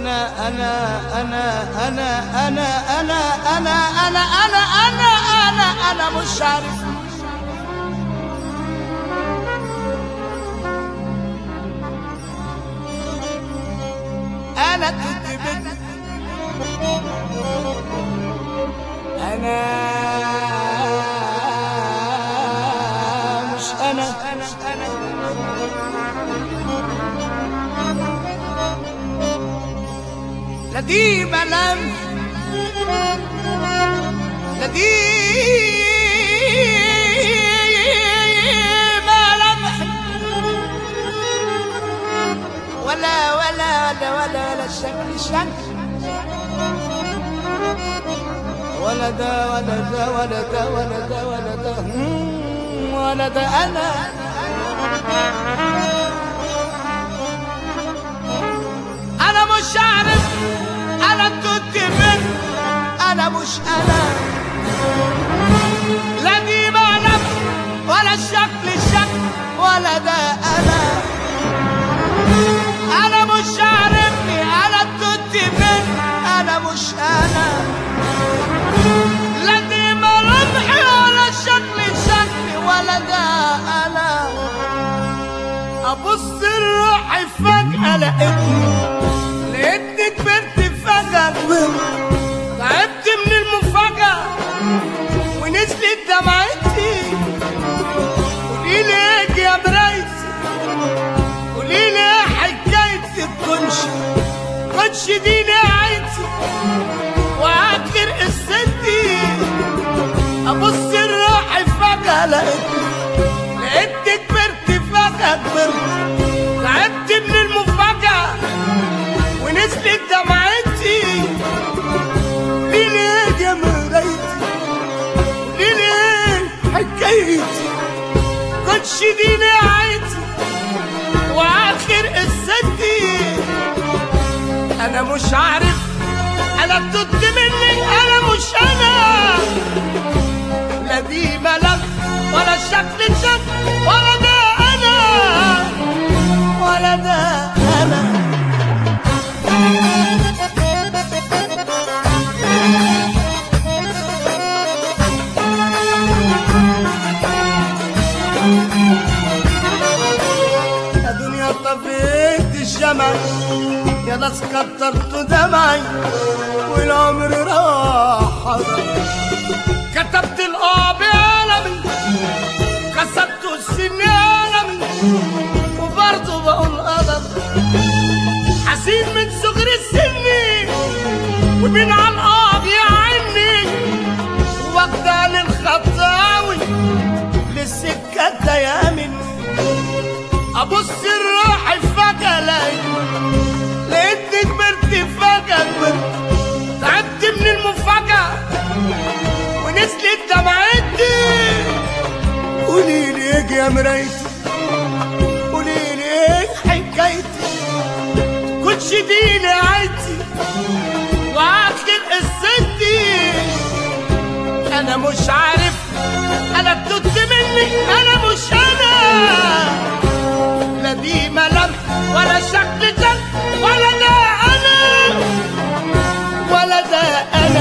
انا انا انا انا انا انا انا انا انا انا انا انا مش عارف انا كنت بدي انا مش انا انا انا لا دي ملام لا دي ملامح ولا ولا ولا ولا ولا شكل شكل ولا ده ولا ده ولا ده ولا ده ولا ده مم، ولا ده انا انا مش عارف انا كنت من انا مش انا لا دي ملامح ولا الشكل شكل ولا ده انا انا مش عارفني انا كنت من انا مش انا لا دي ملامحي ولا شكل شكل ولا ده انا ابص لروحي فجأة لقيتني لقيتني كبرت فجأة تعبت من المفاجأة ونزلت دمعتي قولي لي ايه يا مرايتي قولي لي ايه حكاية الكنش كنش دي نهايتي واخر قصتي ابص لروحي فجأة لقيتني لقيتني كبرت فجأة كبرت تعبت من المفاجأة ونزلت دمعتي ليه ليه يا مرايتي ليه ليه حكايتي كنتش دي نهايتي واخر قصتي انا مش عارف انا بتد مني انا مش انا لا دي ملامح ولا شكل شكل ولا ده انا ولا ده انا يا دنيا طفيت الشمع يا ناس كترت دمعي والعمر راح حضر كتبت الآب عالمي كسبت السن عالمي وبرضه بقول قدر حسين من صغر السن ومن على الآب يعني واخدة للخطاوي للسكة دايمني ابص لروحي فجأة الاقي لقيتني كبرت فجأة كبرت تعبت من المفاجأة ونزلت دمعتي قولي لي ايه يا مرايتي قولي لي ايه حكايتي كنتش دي نهايتي واخر قصتي انا مش عارف انا بتد مني انا مش انا لا دي ملامح ولا شكل جد ولا ده انا ولا ده انا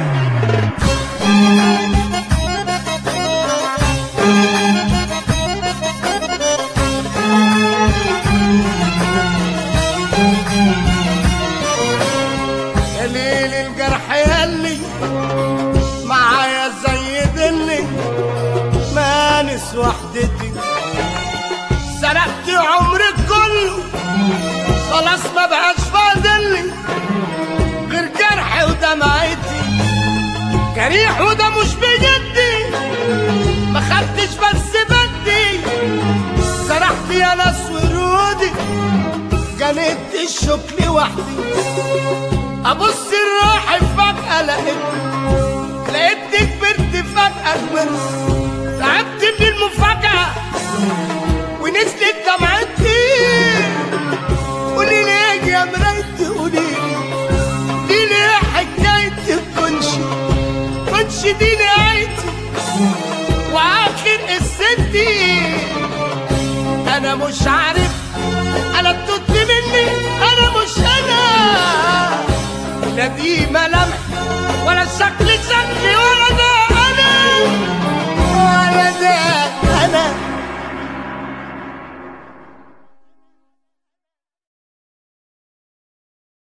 يا ليل الجرح يهلي معايا زي دلي مانس وحدتي سرقت عمري كله خلاص ما بقاش فاضلي غير جرحي ودمعتي جريح وده مش بجدي ما خدتش بس بدي سرحت يا ناس ورودي جنيت الشوك لوحدي ابص لروحي فجأة لقيتني لقيتني كبرت فجأة كبرت تعبت من المفاجأة ونزلت دمعتي قولي لي ايه يا مرايتي قولي لي دي ليه حكاية الكنش كنش دي نهايتي واخر قصتي انا مش عارف انا بتطلي مني انا مش انا اي ملامح ولا الشكل شكل